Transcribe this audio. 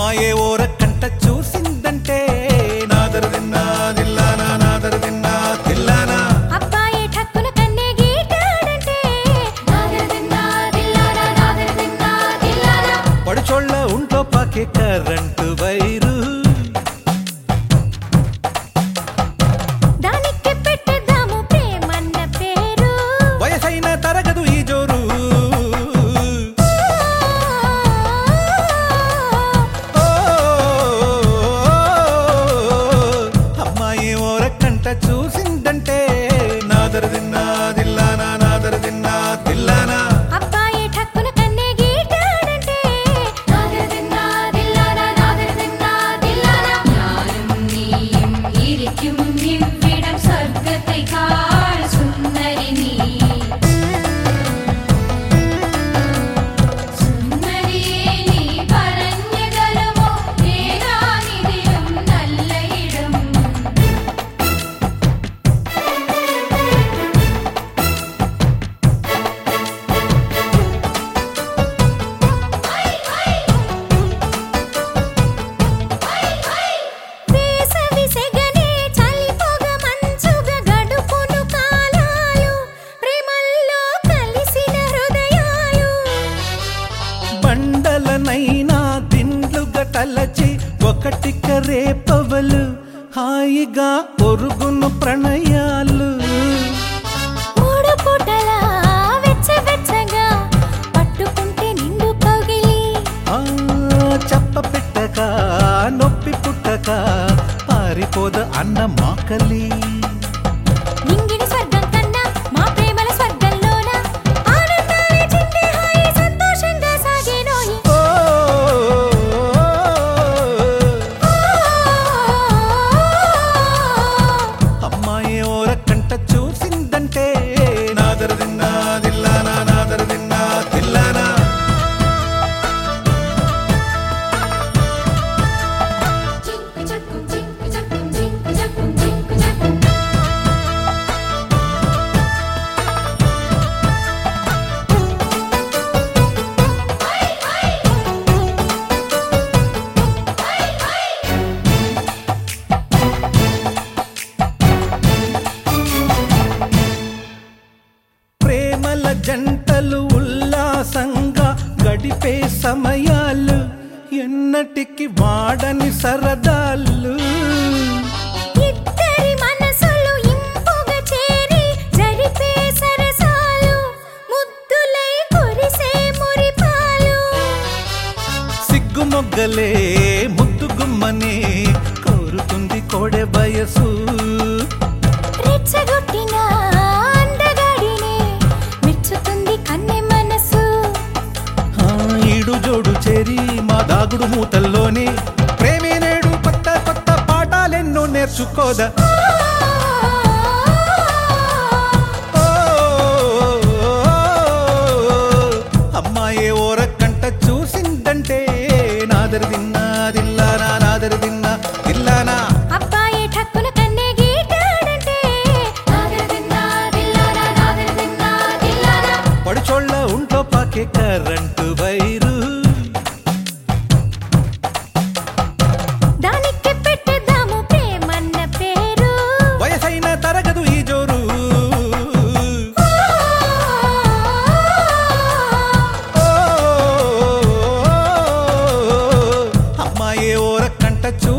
అమ్మాయే ఓర కంట చూసిందంటే నాదరు తిన్నా దిల్లానా నాదరు తిన్నా తిల్లానా అబ్బాయి ఠక్కున కన్నే గీటాడంటే నాదరదిన్నా దిల్లానా నాదరదిన్నా దిల్లానా పడుచోళ్ళ ఉంట్లో పాకే కరెంటు వైరు దానికి పెట్టేద్దాము ప్రేమన్న పేరు వయసైన తరగదు ఈ జోరు ఓ, అమ్మాయి ఓర కంట చూసిందంటే నాదరు తిన్నా దిల్లానా నాదరు తిన్నా తిల్లానా అబ్బాయి ఠక్కున కన్నే గీటాడంటే నాదరదిన్నా దిల్లానా నాదరదిన్నా దిల్లానా ഞാനും നീയും ഇരിക്കും ഇവിടം സ്വർഗത്തെക്കാൾ സുന്ദരി നീ സുന്ദരിയെ നീ പറഞ്ഞതലമോ ഏതാനിതിലും നല്ല ഇടം వేసవి సెగనే చలిపొగ మంచుగా గడుపును కాలాలు ప్రేమల్లో కలిసిన హృదయాలు బండలనైనా దిండ్లుగా తలచి ఒకటిక రేపవలు హాయిగా ఒరుగును ప్రణయాలు మూడు పూటల వెచ్చవెచ్చగా పట్టుకుంటే నిండు కౌగిలి ఆ చెప్ప పెట్టక నొప్పి పుట్టక పారిపోద అన్న మాకలి నింగిని స్వర్గం కన్నా మా ప్రేమల స్వర్గంలోన ఆనందాలే చిందే హాయి సంతోషంగా సాగేనోయి ఓ, అమ్మాయి ఓర కంట చూసిందంటే నాదరు తిన్నా దిల్లానా నాదరు తిన్నా తిల్లానా జింకు జక్కు జింకు జక్కు జింకు జక్కు జింకు జక్కు ప్రేమల జంటలు ఉల్లాసంగా గడిపే సమయాలు ఎన్నటికి వాడని సరదాలు ఇద్దరి మనసులు ఇంపుగా చేరి జరిపే సరసాలు ముద్దులై కురిసే మురిపాలు సిగ్గు మొగ్గలే ముద్దు గుమ్మనే కోరుతుంది కోడె వయసు రెచ్చగొట్టిన అందగాడినే మెచ్చుతుంది కన్నె మనసు ఆ, ఈడు జోడు చేరి మా దాగుడు మూతల్లోనే ప్రేమే నేడు కొత్త కొత్త పాఠాలెన్నో నేర్చుకోదా ఓ, అమ్మాయే ఓర కంట చూసిందంటే నాదరు తిన్నా దిల్లానా నాదరు తిన్నా దిల్లానా అబ్బాయి ఠక్కున కన్నే గీటాడంటే నాదరదిన్నా దిల్లానా నాదరదిన్నా దిల్లానా పడుచోళ్ళ ఉంట్లో పాకే కరెంటు వైరు దానికి పెట్టేద్దాము ప్రేమన్న పేరు వయసైన తరగదు ఈ జోరు ఓ, అమ్మాయే ఓర కంట చూ